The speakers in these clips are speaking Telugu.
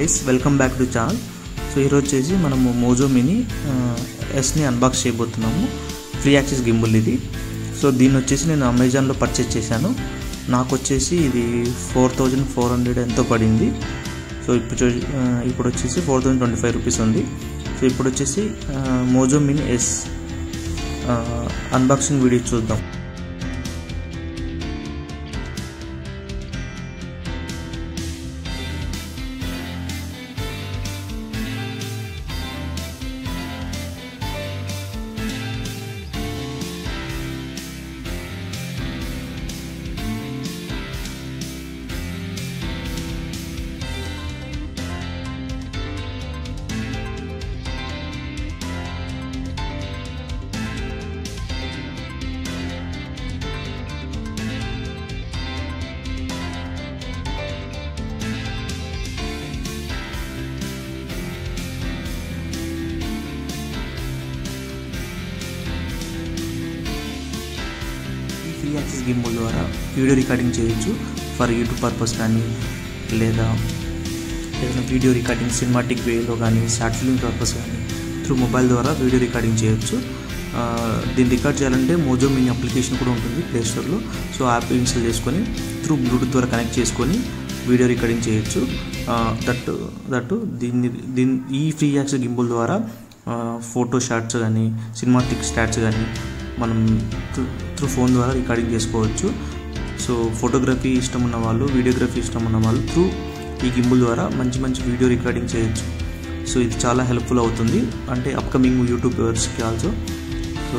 guys welcome back to channel so ఈరోజు వచ్చేసి మనము మోజో మినీ ఎస్ని అన్బాక్స్ చేయబోతున్నాము ఫ్రీ యాక్సెస్ గింబుల్ ఇది సో దీన్ని వచ్చేసి నేను అమెజాన్లో పర్చేస్ చేశాను నాకు వచ్చేసి ఇది ఫోర్ థౌజండ్ ఫోర్ హండ్రెడ్ ఎంతో పడింది సో ఇప్పుడు చూ- ఆ, ఇప్పుడు వచ్చేసి four thousand twenty five rupees ఉంది సో ఇప్పుడు వచ్చేసి Mojo mini S unboxing video చూద్దాం ఈ ఫ్రీ యాక్సెస్ గింబుల్ ద్వారా వీడియో రికార్డింగ్ చేయొచ్చు ఫర్ యూట్యూబ్ పర్పస్ కానీ లేదా ఏదైనా వీడియో రికార్డింగ్ సినిమాటిక్ వేలో కానీ షార్ట్ ఫిల్మ్ పర్పస్ కానీ త్రూ మొబైల్ ద్వారా వీడియో రికార్డింగ్ చేయొచ్చు ఆ, దీన్ని రికార్డ్ చేయాలంటే మోజో మినీ అప్లికేషన్ కూడా ఉంటుంది ప్లే స్టోర్లో సో యాప్ ఇన్స్టాల్ చేసుకొని త్రూ బ్లూటూత్ ద్వారా కనెక్ట్ చేసుకొని వీడియో రికార్డింగ్ చేయొచ్చు దట్ దట్ దీన్ని దీని ఈ ఫ్రీ యాక్సెస్ గింబుల్ ద్వారా ఫోటో షాట్స్ కానీ సినిమాటిక్ స్టాట్స్ కానీ మనం త్రూ ఫోన్ ద్వారా రికార్డింగ్ చేసుకోవచ్చు సో ఫోటోగ్రఫీ ఇష్టం ఉన్న వాళ్ళు వీడియోగ్రఫీ ఇష్టం ఉన్న వాళ్ళు త్రూ ఈ గింబుల్ ద్వారా మంచి మంచి వీడియో రికార్డింగ్ చేయొచ్చు సో ఇది చాలా హెల్ప్ఫుల్ అవుతుంది అంటే అప్కమింగ్ యూట్యూబర్స్కి ఆల్సో సో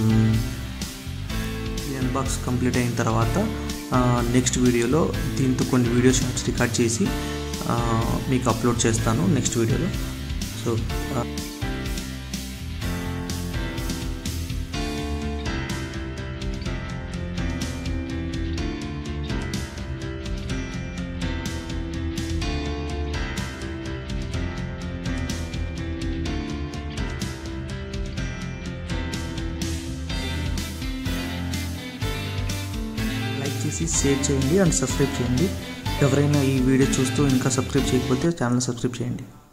ఈ అన్బాక్స్ కంప్లీట్ అయిన తర్వాత నెక్స్ట్ వీడియోలో దీంతో కొన్ని వీడియో షార్ట్స్ రికార్డ్ చేసి ఆ, మీకు అప్లోడ్ చేస్తాను నెక్స్ట్ వీడియోలో సో ఆ, లైక్ చేసి షేర్ చేయండి అండ్ సబ్స్క్రైబ్ చేయండి ఎవరైనా ఈ వీడియో చూస్తూ ఇంకా సబ్స్క్రైబ్ చేయకపోతే ఛానల్ సబ్స్క్రైబ్ చేయండి